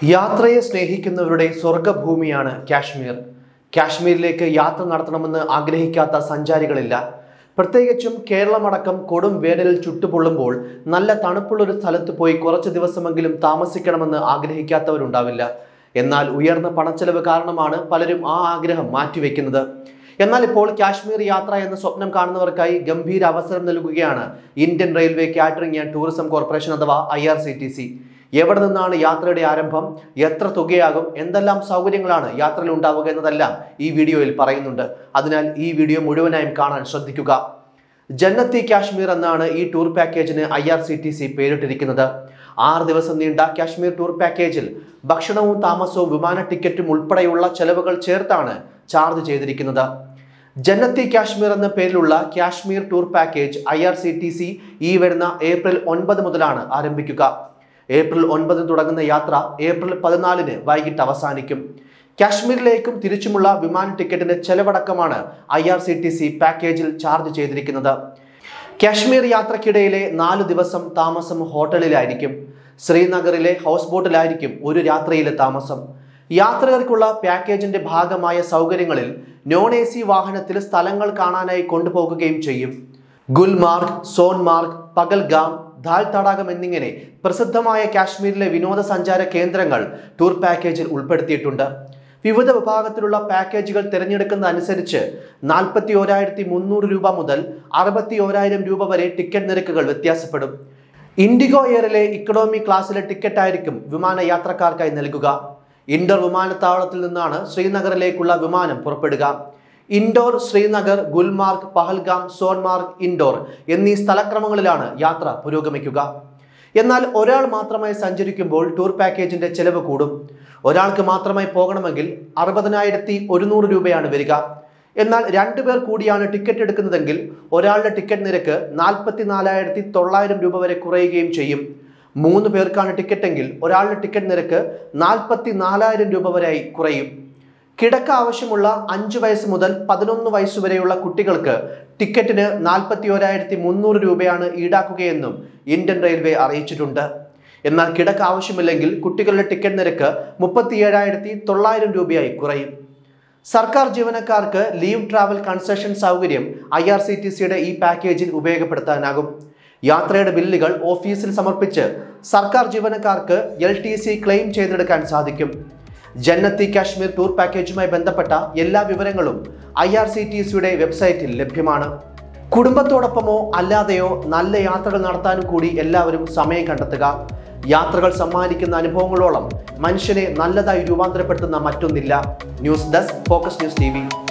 യാത്രയെ സ്നേഹിക്കുന്നവരുടെ സ്വർഗഭൂമിയാണ് കാശ്മീർ കാശ്മീരിലേക്ക് യാത്ര നടത്തണമെന്ന് ആഗ്രഹിക്കാത്ത സഞ്ചാരികളില്ല പ്രത്യേകിച്ചും കേരളമടക്കം കൊടും വേനലിൽ ചുട്ടുപൊള്ളുമ്പോൾ നല്ല തണുപ്പുള്ളൊരു സ്ഥലത്ത് പോയി കുറച്ച് ദിവസമെങ്കിലും താമസിക്കണമെന്ന് ആഗ്രഹിക്കാത്തവരുണ്ടാവില്ല എന്നാൽ ഉയർന്ന പണച്ചെലവ് കാരണമാണ് പലരും ആ ആഗ്രഹം മാറ്റിവെക്കുന്നത് എന്നാൽ ഇപ്പോൾ കാശ്മീർ യാത്ര എന്ന സ്വപ്നം കാണുന്നവർക്കായി ഗംഭീര അവസരം നൽകുകയാണ് Indian railway catering and tourism corporation അഥവാ I R C T C എവിടെ നിന്നാണ് യാത്രയുടെ ആരംഭം എത്ര തുകയാകും എന്തെല്ലാം സൗകര്യങ്ങളാണ് യാത്രയിൽ ഉണ്ടാവുക എന്നതെല്ലാം ഈ വീഡിയോയിൽ പറയുന്നുണ്ട് അതിനാൽ ഈ വീഡിയോ മുഴുവനായും കാണാൻ ശ്രദ്ധിക്കുക ജന്നത്തി കാശ്മീർ എന്നാണ് ഈ ടൂർ പാക്കേജിന് I R C T C പേരിട്ടിരിക്കുന്നത് ആറ് ദിവസം നീണ്ട കാശ്മീർ ടൂർ പാക്കേജിൽ ഭക്ഷണവും താമസവും വിമാന ടിക്കറ്റും ഉൾപ്പെടെയുള്ള ചെലവുകൾ ചേർത്താണ് ചാർജ് ചെയ്തിരിക്കുന്നത് ജന്നത്തി കാശ്മീർ എന്ന പേരിലുള്ള Kashmir tour package I R C T C ഈ വരുന്ന ഏപ്രിൽ ഒൻപത് മുതലാണ് ആരംഭിക്കുക ഏപ്രിൽ ഒൻപതിന് തുടങ്ങുന്ന യാത്ര ഏപ്രിൽ പതിനാലിന് വൈകിട്ട് അവസാനിക്കും കാശ്മീരിലേക്കും തിരിച്ചുമുള്ള വിമാന ടിക്കറ്റിന്റെ ചെലവടക്കമാണ് I R C T C പാക്കേജിൽ ചാർജ് ചെയ്തിരിക്കുന്നത് കാശ്മീർ യാത്രക്കിടയിലെ നാല് ദിവസം താമസം ഹോട്ടലിലായിരിക്കും ശ്രീനഗറിലെ ഹൗസ് ബോട്ടിലായിരിക്കും ഒരു രാത്രിയിലെ താമസം യാത്രികർക്കുള്ള പാക്കേജിന്റെ ഭാഗമായ സൗകര്യങ്ങളിൽ നോൺ എ സി വാഹനത്തിൽ സ്ഥലങ്ങൾ കാണാനായി കൊണ്ടുപോകുകയും ചെയ്യും ഗുൽമാർഗ് സോൻമാർഗ് പകൽഗാം ധാൽ തടാകം എന്നിങ്ങനെ പ്രസിദ്ധമായ കാശ്മീരിലെ വിനോദസഞ്ചാര കേന്ദ്രങ്ങൾ ടൂർ പാക്കേജിൽ ഉൾപ്പെടുത്തിയിട്ടുണ്ട് വിവിധ വിഭാഗത്തിലുള്ള പാക്കേജുകൾ തിരഞ്ഞെടുക്കുന്ന അനുസരിച്ച് നാൽപ്പത്തി ഓരായിരത്തി മുന്നൂറ് രൂപ മുതൽ അറുപത്തി ഓരായിരം രൂപ വരെ ടിക്കറ്റ് നിരക്കുകൾ വ്യത്യാസപ്പെടും ഇൻഡിഗോ എയറിലെ ഇക്കണോമി ക്ലാസ്സിലെ ടിക്കറ്റ് ആയിരിക്കും വിമാന യാത്രക്കാർക്കായി നൽകുക ഇൻഡോർ വിമാനത്താവളത്തിൽ നിന്നാണ് ശ്രീനഗറിലേക്കുള്ള വിമാനം പുറപ്പെടുക ഇൻഡോർ ശ്രീനഗർ ഗുൽമാർഗ് പഹൽഗാം സോൻമാർഗ് ഇൻഡോർ എന്നീ സ്ഥലക്രമങ്ങളിലാണ് യാത്ര പുരോഗമിക്കുക എന്നാൽ ഒരാൾ മാത്രമായി സഞ്ചരിക്കുമ്പോൾ ടൂർ പാക്കേജിന്റെ ചെലവ് കൂടും ഒരാൾക്ക് മാത്രമായി പോകണമെങ്കിൽ അറുപതിനായിരത്തി ഒരുന്നൂറ് രൂപയാണ് വരിക എന്നാൽ രണ്ടുപേർ കൂടിയാണ് ടിക്കറ്റ് എടുക്കുന്നതെങ്കിൽ ഒരാളുടെ ടിക്കറ്റ് നിരക്ക് നാൽപ്പത്തി നാലായിരത്തി തൊള്ളായിരം രൂപ വരെ കുറയുകയും ചെയ്യും മൂന്ന് പേർക്കാണ് ടിക്കറ്റെങ്കിൽ ഒരാളുടെ ടിക്കറ്റ് നിരക്ക് നാൽപ്പത്തി നാലായിരം രൂപ വരെയായി കുറയും കിടക്ക ആവശ്യമുള്ള അഞ്ച് വയസ്സ് മുതൽ പതിനൊന്ന് വയസ്സ് വരെയുള്ള കുട്ടികൾക്ക് ടിക്കറ്റിന് നാൽപ്പത്തി ഒരായിരത്തി മുന്നൂറ് രൂപയാണ് ഈടാക്കുകയെന്നും ഇന്ത്യൻ റെയിൽവേ അറിയിച്ചിട്ടുണ്ട് എന്നാൽ കിടക്ക ആവശ്യമില്ലെങ്കിൽ കുട്ടികളുടെ ടിക്കറ്റ് നിരക്ക് മുപ്പത്തി ഏഴായിരത്തി തൊള്ളായിരം രൂപയായി കുറയും സർക്കാർ ജീവനക്കാർക്ക് ലീവ് ട്രാവൽ കൺസെഷൻ സൗകര്യം ഐ ആർ സി ടി സിയുടെ ഈ പാക്കേജിൽ ഉപയോഗപ്പെടുത്താനാകും യാത്രയുടെ ബില്ലുകൾ ഓഫീസിൽ സമർപ്പിച്ച് സർക്കാർ ജീവനക്കാർക്ക് എൽ ടി സി ക്ലെയിം ചെയ്തെടുക്കാൻ സാധിക്കും ജന്നത്തി കാശ്മീർ ടൂർ പാക്കേജുമായി ബന്ധപ്പെട്ട എല്ലാ വിവരങ്ങളും ഐ ആർ സി ടി സിയുടെ വെബ്സൈറ്റിൽ ലഭ്യമാണ് കുടുംബത്തോടൊപ്പമോ അല്ലാതെയോ നല്ല യാത്രകൾ നടത്താനും കൂടി എല്ലാവരും സമയം കണ്ടെത്തുക യാത്രകൾ സമ്മാനിക്കുന്ന അനുഭവങ്ങളോളം മനുഷ്യനെ നല്ലതായി രൂപാന്തരപ്പെടുത്തുന്ന മറ്റൊന്നില്ല news desk focus news T